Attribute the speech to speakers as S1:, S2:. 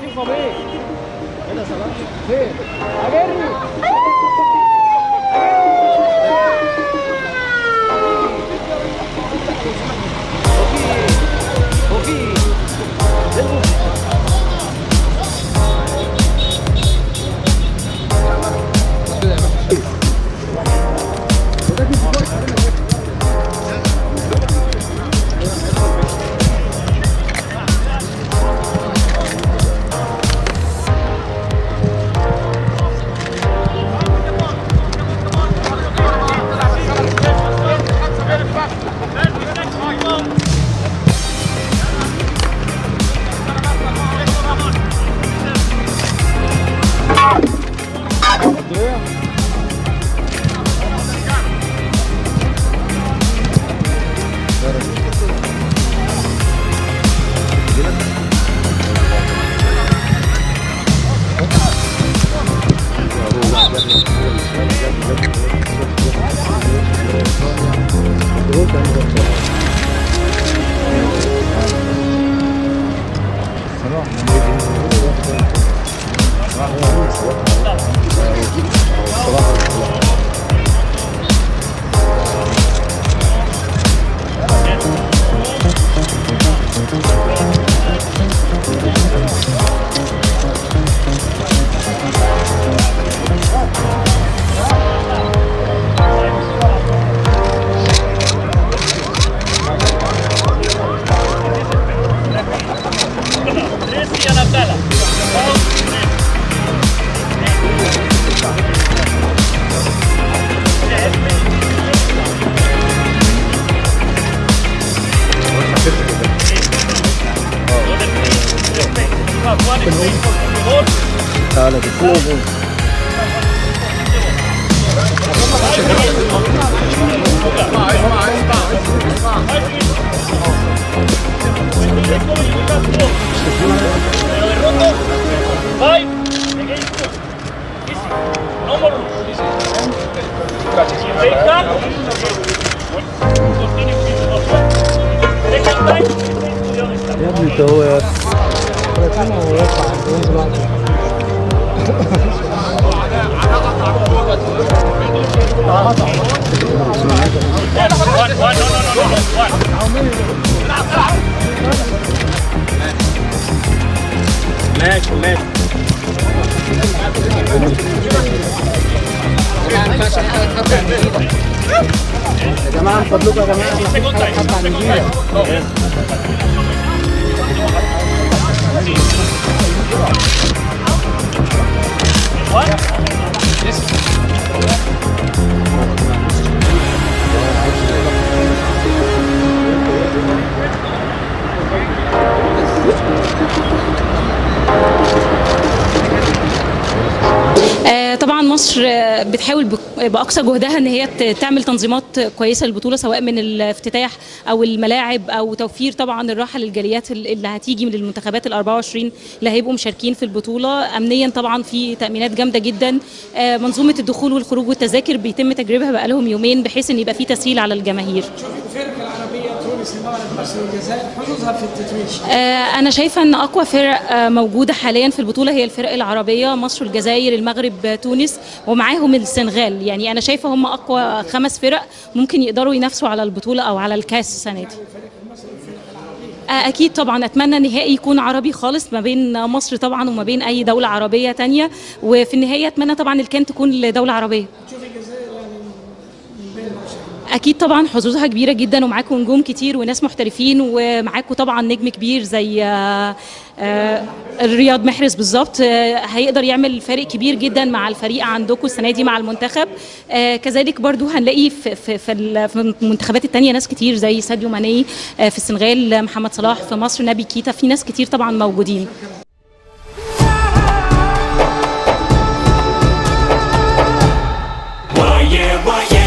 S1: يوسف ايه؟ هنا صلاح فين؟ اجري هو في ايه؟ هو في
S2: Cristian Abdala.
S1: تعالى تفوق
S2: Five against two. Easy. No more rules. If they come, continue with the option. Second time, to the other side.
S1: يا ابني انت هو يا ثلاثين ويطلع وينزل واحد
S2: One, one, one, no, no, no, no, no, one.
S1: ماشي ماشي يا جماعه من فضلكم يا جماعه
S2: Second time. Second time. One.
S3: آه، طبعا مصر آه، بتحاول بك- باقصى جهدها ان هي ت- تعمل تنظيمات كويسه للبطوله سواء من الافتتاح او الملاعب او توفير طبعا الراحه للجاليات ال- اللي هتيجي من المنتخبات ال 24 اللي هيبقوا مشاركين في البطوله امنيا طبعا في تامينات جامده جدا آه، منظومه الدخول والخروج والتذاكر بيتم تجريبها بقالهم يومين بحيث ان يبقى في تسهيل على الجماهير
S4: الفرق العربية تونس المغرب مصر والجزائر حظوظها في التتويج
S3: آه، أنا شايفة أن أقوى فرق آه، موجودة حاليا في البطولة هي الفرق العربية مصر والجزائر المغرب آه، تونس ومعاهم السنغال يعني أنا شايفة هم أقوى خمس فرق ممكن يقدروا ينافسوا على البطولة أو على الكاس السنة دي آه، أكيد طبعا أتمنى نهائي يكون عربي خالص ما بين مصر طبعا وما بين أي دولة عربية تانية وفي النهاية أتمنى طبعا الكان تكون لدولة عربية
S4: تشوف الجزائر يعني من بين المرشحين
S3: اكيد طبعا حظوظها كبيره جدا ومعاكم نجوم كتير وناس محترفين ومعاكم طبعا نجم كبير زي آه، آه، رياض محرز بالظبط آه، هيقدر يعمل فرق كبير جدا مع الفريق عندكم السنه دي مع المنتخب آه، كذلك برضو هنلاقي في في في ال- في المنتخبات التانية ناس كتير زي ساديو ماني آه، في السنغال آه، محمد صلاح في مصر نبي كيتا في ناس كتير طبعا موجودين
S5: Why yeah, why yeah.